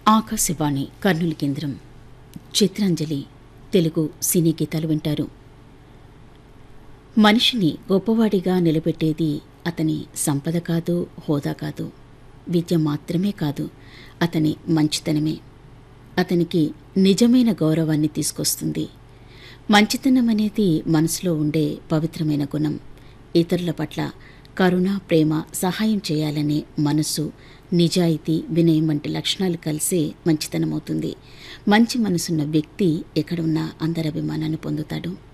ఆకాశవాణి కర్నూలు కేంద్రం చిత్రాంజలి తెలుగు సినీ గీతాలు వింటారు మనిషిని గొప్పవాడిగా నిలబెట్టేది అతని సంపద కాదు హోదా కాదు విద్య మాత్రమే కాదు అతని మంచితనమే అతనికి నిజమైన గౌరవాన్ని తీసుకొస్తుంది మంచితనం అనేది మనసులో ఉండే పవిత్రమైన గుణం ఇతరుల పట్ల కరుణ ప్రేమ సహాయం చేయాలనే మనసు నిజాయితీ వినయం వంటి లక్షణాలు కలిసే మంచితనమవుతుంది మంచి మనసున్న వ్యక్తి ఎక్కడున్నా అందరి అభిమానాన్ని పొందుతాడు